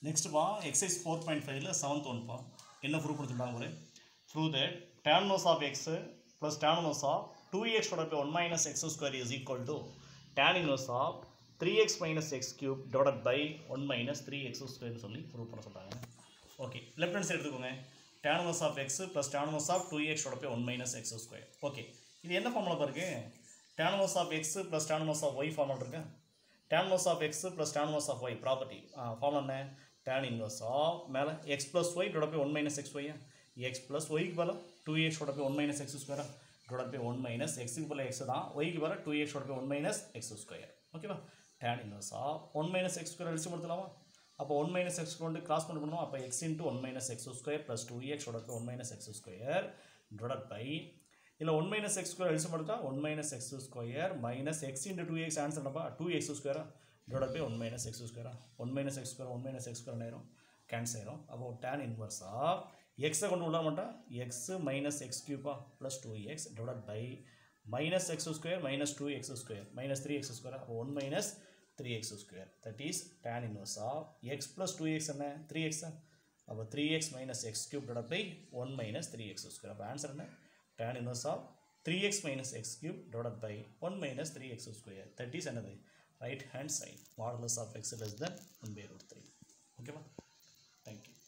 நெக்ஸ்ட்பா exercise four point ஃபைவ்ல seventh ஒன்ப்பா என்ன ப்ரூவ் கொடுத்துருக்காங்க ஒரு prove that tan of x plus tan of two x by one minus x square is equal to tan inverse of three x minus x cube divide by one minus three x ஸ்கொயர்னு சொல்லி prove பண்ண சொல்கிறாங்க okay left hand side எடுத்துக்கோங்க tan of x plus tan of two x by one minus x square okay இது என்ன formula பாருங்க tan of x plus tan of y formula இருக்கு tan inverse of x plus tan inverse of y property form என்ன tan inverse of மேலே x plus y divide by one minus x ஒய்யா x plus ஒய்க்கு பதில் two x divide by one minus x ஸ்கொயரா divide by one minus எக்ஸுக்கு பதில் x தான் ஒய்க்கு பதில் two x divide by one minus x square ஓகேவா tan inverse of one minus x square அடிச்சு கொடுத்துலாமா அப்போ ஒன் மைனஸ் எக்ஸ் கொண்டு கிராஸ் பண்ணி பண்ணணும் அப்போ X into one minus x square plus two x divide by one minus x square divide by இல்லை one minus x square அடிச்சு மட்டும் one minus x square minus x into two x answer என்னப்பா two x ஸ்கொயரா divide by one minus x ஸ்கொயரா one minus x square one minus x square ஆயிரும் cancel ஆயிரும் அப்போ tan inverse of எக்ஸை கொண்டு விட மாட்டா எக்ஸ் மைனஸ் எக்ஸ் கியூப்பா plus two x divide by minus x square minus two x square minus three x square அப்போ one minus three x square that is tan inverse of x plus two x என்ன three x அப்போ three x minus x cube divide by one minus three x square அப்போ answer என்ன tan inverse of 3x minus x cube divided by 1 minus 3x square. That is another right hand side. Modulus of x less than 1 by root 3. Okay, thank you.